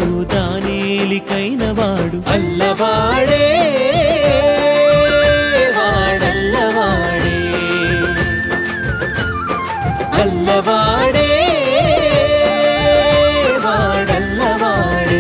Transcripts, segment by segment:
దానేలికైన వాడు అల్లవాడే వాడల్లవాడే అల్లవాడే వాడల్లవాడే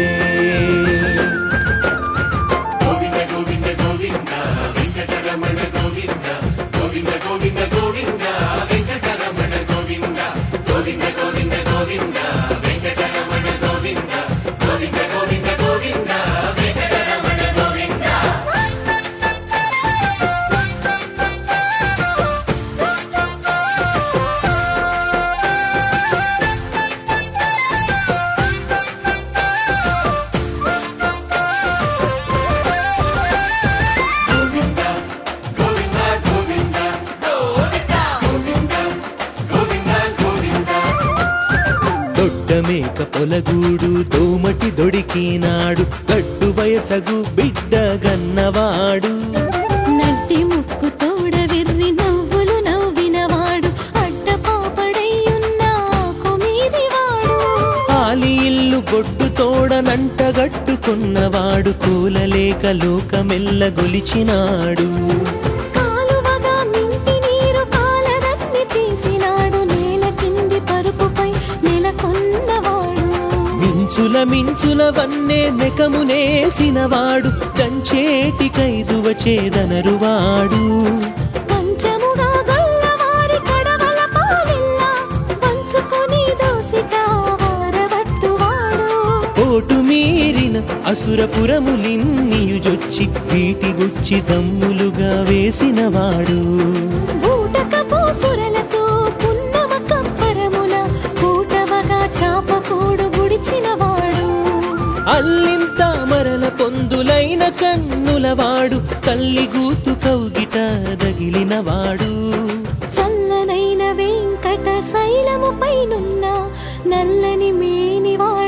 దొడ్డ మేక పొలగూడు దోమటి దొడికినాడు గడ్డు వయసగు బిడ్డ గన్నవాడు నడ్డి ముక్కు తోడ విర్రి నవ్వులు నవ్వినవాడు అడ్డ పాపడయ్యున్న కొమీదివాడు ఆలి ఇల్లు గొడ్డు తోడనంటగట్టుకున్నవాడు కూలలేక లోకమెల్ల గొలిచినాడు కాలువగా మింటి నీరు కాలదన్ని తీసినాడు నేల కింది పరుపుపై నెలకొన్నవాడు మించుల మించుల వన్నే నెకమునేసినవాడు దంచేటి కైదువ చేదనరువాడు పంచముగా గల్లవారి కడవల పాలిల్ల పంచుకొని దోసిట వారబట్టువాడు ఓటు మీరిన అసురపురములిన్నియుజొచ్చి వీటి గుచ్చి దమ్ములుగా వేసినవాడు బూటకపు సురలతో పున్నమ కప్పరమున కూటవగా చాపకూడు గుడిచినవాడు అల్లింత మరల పొందులైన కన్నులవాడు తల్లి గూతు కౌగిట దగిలినవాడు చల్లనైన వెంకట శైలము పైనున్న నల్లని మేనివాడు